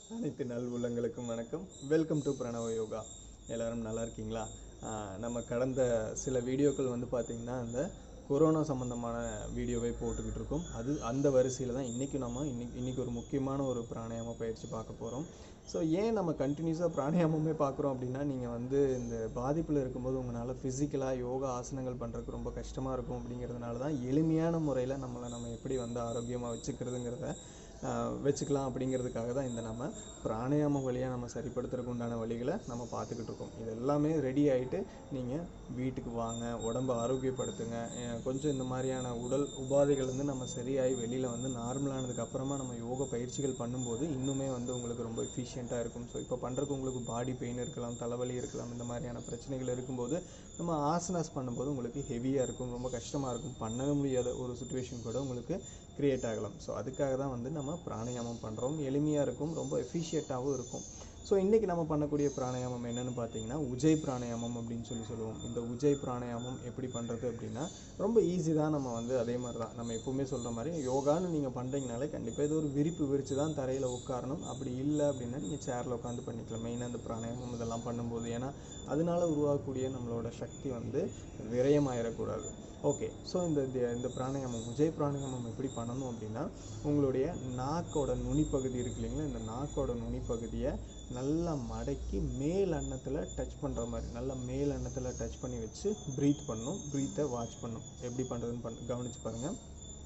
அனைத்து நல் உள்ளங்களுக்கும் வணக்கம் வெல்கம் டு பிரணவ யோகா எல்லாரும் நல்லா இருக்கீங்களா ஆஹ் நம்ம கடந்த சில வீடியோக்கள் வந்து பார்த்திங்கன்னா அந்த கொரோனா சம்மந்தமான வீடியோவை போட்டுக்கிட்டு இருக்கோம் அது அந்த வரிசையில் தான் இன்றைக்கி நம்ம இன்னைக்கு இன்றைக்கி ஒரு முக்கியமான ஒரு பிராணாயாம பயிற்சி பார்க்க போகிறோம் ஸோ ஏன் நம்ம கண்டினியூஸாக பிராணாயாமமே பார்க்குறோம் அப்படின்னா நீங்கள் வந்து இந்த பாதிப்பில் இருக்கும்போது உங்களால் ஃபிசிக்கலாக யோகா ஆசனங்கள் பண்ணுறதுக்கு ரொம்ப கஷ்டமாக இருக்கும் அப்படிங்கிறதுனால தான் எளிமையான முறையில் நம்மளை நம்ம எப்படி வந்து ஆரோக்கியமாக வச்சுக்கிறதுங்கிறத ஆஹ் வச்சுக்கலாம் அப்படிங்கிறதுக்காக தான் இந்த நம்ம பிராணாயாமம் வழியாக நம்ம சரிப்படுத்துறதுக்கு உண்டான வழிகளை நம்ம பார்த்துக்கிட்டு இருக்கோம் இது எல்லாமே ரெடி ஆகிட்டு நீங்கள் வீட்டுக்கு வாங்க உடம்பை ஆரோக்கியப்படுத்துங்க அஹ் கொஞ்சம் இந்த மாதிரியான உடல் உபாதைகள் வந்து நம்ம சரியாகி வெளியில் வந்து நார்மலானதுக்கு அப்புறமா நம்ம யோகா பயிற்சிகள் பண்ணும்போது இன்னுமே வந்து உங்களுக்கு ரொம்ப எஃபிஷியண்ட்டாக இருக்கும் ஸோ இப்போ பண்ணுறதுக்கு உங்களுக்கு பாடி பெயின் இருக்கலாம் தலைவலி இருக்கலாம் இந்த மாதிரியான பிரச்சனைகள் இருக்கும்போது நம்ம ஆசனாஸ் பண்ணும்போது உங்களுக்கு ஹெவியாக இருக்கும் ரொம்ப கஷ்டமாக இருக்கும் பண்ணவே முடியாத ஒரு சுச்சுவேஷன் கூட உங்களுக்கு கிரியேட் ஆகலாம் ஸோ அதுக்காக தான் வந்து நம்ம பிராணாயாமம் பண்ணுறோம் எளிமையாக இருக்கும் ரொம்ப எஃபிஷியண்ட்டாகவும் இருக்கும் ஸோ இன்றைக்கி நம்ம பண்ணக்கூடிய பிராணாயாமம் என்னென்னு பார்த்தீங்கன்னா உஜய் பிராணாயாமம் அப்படின்னு சொல்லி சொல்லுவோம் இந்த உஜய் பிராணாயாமம் எப்படி பண்ணுறது அப்படின்னா ரொம்ப ஈஸி தான் நம்ம வந்து அதே மாதிரி தான் நம்ம எப்பவுமே சொல்கிற மாதிரி யோகான்னு நீங்கள் பண்ணுறீங்கனாலே கண்டிப்பாக இது ஒரு விரிப்பு விரித்து தான் தரையில் உட்காரணும் அப்படி இல்லை அப்படின்னா நீங்கள் சேரில் உட்காந்து பண்ணிக்கலாம் மெயினாக இந்த பிராணாயாமம் இதெல்லாம் பண்ணும்போது ஏன்னா அதனால உருவாகக்கூடிய நம்மளோட சக்தி வந்து விரயமாயிடக்கூடாது ஓகே ஸோ இந்த இந்த- இந்த பிராணாயாமம் உஜய் பிராணாயாமம் எப்படி பண்ணணும் அப்படின்னா உங்களுடைய நாக்கோட நுனிப்பகுதி இருக்கு இல்லைங்களா இந்த நாக்கோட நுனிப்பகுதியை நல்லா மடக்கி மேல் அன்னத்தில் டச் பண்ணுற மாதிரி நல்லா மேல் அன்னத்தில் டச் பண்ணி வச்சு ப்ரீத் பண்ணணும் ப்ரீத்தை வாட்ச் பண்ணணும் எப்படி பண்ணுறதுன்னு பண்ண கவனிச்சு பாருங்கள்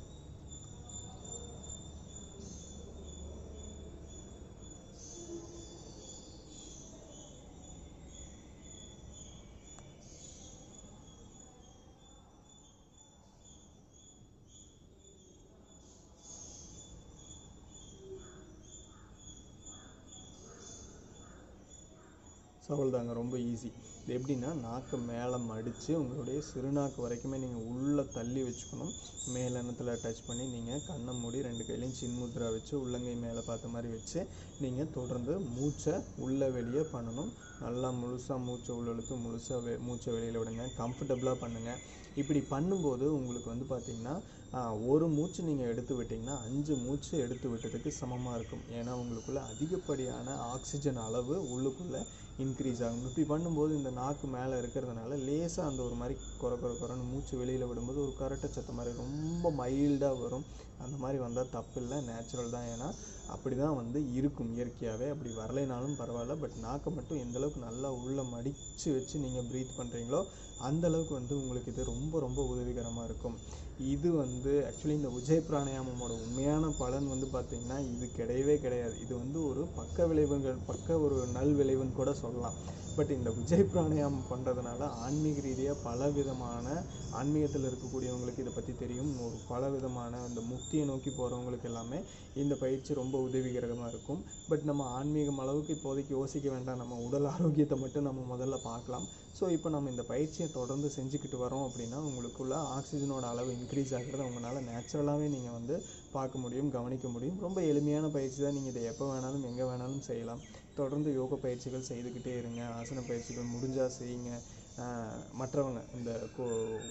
ஸோ அவ்வளோதாங்க ரொம்ப ஈஸி இது எப்படின்னா நாக்கை மேலே மடித்து உங்களுடைய சிறுநாக்கு வரைக்குமே நீங்கள் உள்ளே தள்ளி வச்சுக்கணும் மேலெண்ணத்தில் டச் பண்ணி நீங்கள் கண்ணை மூடி ரெண்டு கையிலையும் சின்முத்ரா வச்சு உள்ளங்கை மேலே பார்த்த மாதிரி வச்சு நீங்கள் தொடர்ந்து மூச்சை உள்ளே வெளியே பண்ணணும் நல்லா முழுசாக மூச்சை உள்ள இழுத்து முழுசாக வெ மூச்சை வெளியில் விடுங்க கம்ஃபர்டபுளாக பண்ணுங்கள் இப்படி பண்ணும்போது உங்களுக்கு வந்து பார்த்திங்கன்னா ஆஹ், ஒரு மூச்சு நீங்கள் எடுத்து விட்டிங்கன்னா அஞ்சு மூச்சு எடுத்து விட்டதுக்கு சமமாக இருக்கும் ஏன்னா உங்களுக்குள்ள அதிகப்படியான ஆக்சிஜன் அளவு உள்ளுக்குள்ளே இன்க்ரீஸ் ஆகும் இப்படி பண்ணும்போது இந்த நாக்கு மேலே இருக்கிறதுனால லேசாக அந்த ஒரு மாதிரி குறை குறை குறைன்னு மூச்சு வெளியில் விடும்போது ஒரு கரட்டை சத்த மாதிரி ரொம்ப மைல்டாக வரும் அந்த மாதிரி வந்தால் தப்பு இல்லை நேச்சுரல் தான் ஏன்னா அப்படி தான் வந்து இருக்கும் இயற்கையாகவே அப்படி வரலைனாலும் பரவாயில்ல பட் நாக்கை மட்டும் எந்த அளவுக்கு நல்லா உள்ளே மடித்து வச்சு நீங்கள் ப்ரீத் பண்ணுறீங்களோ அந்த அளவுக்கு வந்து உங்களுக்கு இது ரொம்ப ரொம்ப உதவிகரமாக இருக்கும் இது வந்து ஆக்சுவலி இந்த உஜய் பிராணாயாமமோட உண்மையான பலன் வந்து பார்த்திங்கன்னா இது கிடையவே கிடையாது இது வந்து ஒரு பக்க விளைவுகள் பக்க ஒரு நல் விளைவுன்னு கூட சொல்லலாம் பட் இந்த உஜய் பிராணாயாமம் பண்ணுறதுனால ஆன்மீக ரீதியாக பல விதமான ஆன்மீகத்தில் இருக்கக்கூடியவங்களுக்கு இதை பற்றி தெரியும் ஒரு பல விதமான இந்த முக்தியை நோக்கி போகிறவங்களுக்கு எல்லாமே இந்த பயிற்சி ரொம்ப உதவிகரமாக இருக்கும் பட் நம்ம ஆன்மீகம் அளவுக்கு இப்போதைக்கு யோசிக்க வேண்டாம் நம்ம உடல் ஆரோக்கியத்தை மட்டும் நம்ம முதல்ல பார்க்கலாம் ஸோ இப்போ நம்ம இந்த பயிற்சியை தொடர்ந்து செஞ்சுக்கிட்டு வரோம் அப்படின்னா உங்களுக்குள்ள ஆக்சிஜனோட அளவு இன்க்ரீஸ் ஆகிறத உங்களால் நேச்சுரலாகவே நீங்கள் வந்து பார்க்க முடியும் கவனிக்க முடியும் ரொம்ப எளிமையான பயிற்சி தான் நீங்கள் இதை எப்போ வேணாலும் எங்கே வேணாலும் செய்யலாம் தொடர்ந்து யோக பயிற்சிகள் செய்துக்கிட்டே இருங்க ஆசன பயிற்சிகள் முடிஞ்சால் செய்யுங்க ஆஹ் மற்றவங்க இந்த கொ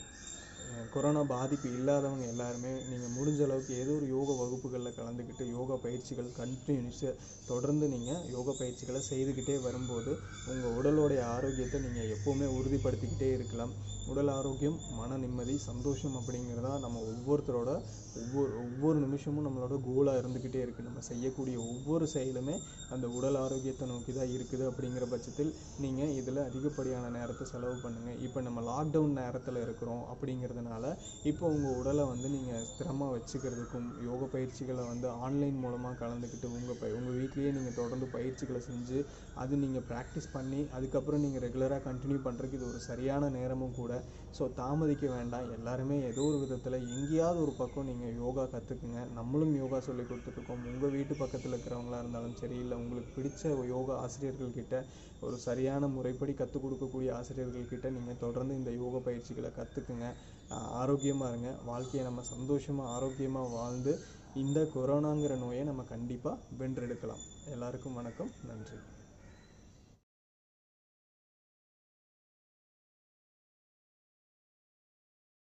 அஹ் கொரோனா பாதிப்பு இல்லாதவங்க எல்லாருமே நீங்கள் முடிஞ்ச அளவுக்கு ஏதோ ஒரு யோக வகுப்புகளில் கலந்துக்கிட்டு யோகா பயிற்சிகள் கண்டினியூஸாக தொடர்ந்து நீங்கள் யோகா பயிற்சிகளை செய்துக்கிட்டே வரும்போது உங்கள் உடலோடைய ஆரோக்கியத்தை நீங்கள் எப்போவுமே உறுதிப்படுத்திக்கிட்டே இருக்கலாம் உடல் ஆரோக்கியம் மன நிம்மதி சந்தோஷம் அப்படிங்கிறதா நம்ம ஒவ்வொருத்தரோட ஒவ்வொரு ஒவ்வொரு நிமிஷமும் நம்மளோட கோலாக இருந்துக்கிட்டே இருக்குது நம்ம செய்யக்கூடிய ஒவ்வொரு செயலுமே அந்த உடல் ஆரோக்கியத்தை நோக்கி தான் இருக்குது அப்படிங்கிற பட்சத்தில் நீங்கள் இதில் அதிகப்படியான நேரத்தை செலவு பண்ணுங்கள் இப்போ நம்ம லாக்டவுன் நேரத்தில் இருக்கிறோம் அப்படிங்கிறதுனால இப்போ உங்கள் உடலை வந்து நீங்கள் ஸ்திரமாக வச்சுக்கிறதுக்கும் யோக பயிற்சிகளை வந்து ஆன்லைன் மூலமாக கலந்துக்கிட்டு உங்கள் ப உங்கள் வீட்லேயே நீங்கள் தொடர்ந்து பயிற்சிகளை செஞ்சு அது நீங்கள் ப்ராக்டிஸ் பண்ணி அதுக்கப்புறம் நீங்கள் ரெகுலராக கண்டினியூ பண்ணுறதுக்கு இது ஒரு சரியான நேரமும் கூட ஸோ தாமதிக்க வேண்டாம் எல்லாருமே ஏதோ ஒரு விதத்தில் எங்கேயாவது ஒரு பக்கம் நீங்கள் யோகா கற்றுக்குங்க நம்மளும் யோகா சொல்லி கொடுத்துட்ருக்கோம் உங்கள் வீட்டு பக்கத்தில் இருக்கிறவங்களா இருந்தாலும் சரி இல்லை உங்களுக்கு பிடிச்ச யோகா ஆசிரியர்கள் கிட்ட ஒரு சரியான முறைப்படி கற்றுக் கொடுக்கக்கூடிய ஆசிரியர்கள் கிட்ட நீங்கள் தொடர்ந்து இந்த யோகா பயிற்சிகளை கற்றுக்குங்க ஆரோக்கியமாக இருங்க வாழ்க்கையை நம்ம சந்தோஷமாக ஆரோக்கியமாக வாழ்ந்து இந்த கொரோனாங்கிற நோயை நம்ம கண்டிப்பாக வென்றெடுக்கலாம் எல்லாருக்கும் வணக்கம் நன்றி